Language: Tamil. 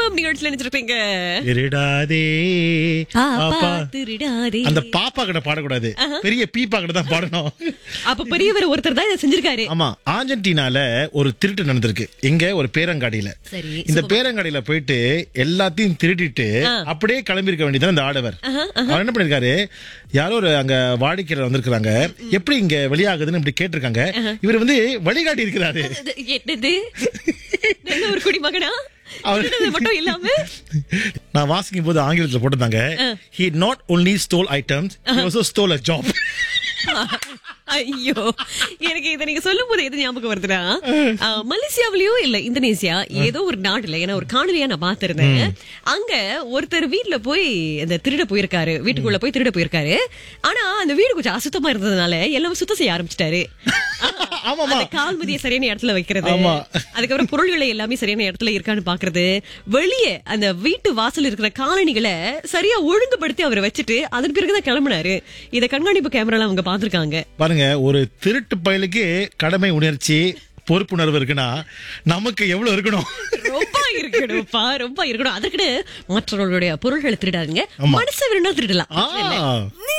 வணக்கம் நிகழ்ச்சியில நினைச்சிருப்பீங்க திருடாதே பாப்பா பாப்பா. திருடாதே அந்த பாப்பா கிட்ட பாடக்கூடாது பெரிய பீப்பா கிட்ட தான் பாடணும் அப்ப பெரியவர் ஒருத்தர் தான் இதை செஞ்சிருக்காரு ஆமா ஆர்ஜென்டினால ஒரு திருட்டு நடந்திருக்கு இங்க ஒரு பேரங்காடியில சரி இந்த பேரங்காடியில போயிட்டு எல்லாத்தையும் திருடிட்டு அப்படியே கிளம்பி இருக்க வேண்டியது அந்த ஆடவர் அவர் என்ன பண்ணிருக்காரு யாரோ ஒரு அங்க வாடிக்கையாளர் வந்திருக்காங்க எப்படி இங்க வெளியாகுதுன்னு இப்படி கேட்டிருக்காங்க இவர் வந்து வழிகாட்டி இருக்கிறாரு அது என்னது நல்ல ஒரு குடிமகனா அவர்- திருடுறது மட்டும் இல்லாம நான் வாசிக்கும் போது ஆங்கிலத்துல போட்டிருந்தாங்க he not only stole items he also stole a job ஐயோ எனக்கு இதை நீங்க சொல்லும் போது எது ஞாபகம் வருதுன்னா ஆ, மலேசியாவிலயோ இல்ல இந்தோனேசியா ஏதோ ஒரு நாடுல ஏன்னா ஒரு காணொலியா நான் பார்த்திருந்தேன் அங்க ஒருத்தர் வீட்ல போய் அந்த திருட போயிருக்காரு வீட்டுக்குள்ள போய் திருட போயிருக்காரு ஆனா அந்த வீடு கொஞ்சம் அசுத்தமா இருந்ததுனால எல்லாமே சுத்தம் செய்ய ஆரம்பிச்சிட்டாரு ஆமாமா அந்த கால்மதிய சரியான இடத்துல வைக்கிறது ஆமா. அதுக்கப்புறம் பொருள்களை எல்லாமே சரியான இடத்துல இருக்கான்னு பாக்குறது வெளியே அந்த வீட்டு வாசல் இருக்கிற காலணிகளை சரியா ஒழுங்குபடுத்தி அவர் வச்சுட்டு அதன் பிறகுதான் கிளம்புனாரு இத கண்காணிப்பு கேமரால அவங்க பாத்திருக்காங்க பாருங்க ஒரு திருட்டு பயலுக்கு கடமை உணர்ச்சி பொறுப்புணர்வு இருக்குன்னா நமக்கு எவ்வளவு இருக்கணும் ரொம்ப இருக்கணும்ப்பா ரொம்ப இருக்கணும் அதற்குன்னு மற்றவர்களுடைய பொருள்களை திருடாதீங்க ஆமா. மனசை வேணும்னா திருடலாம் ஆ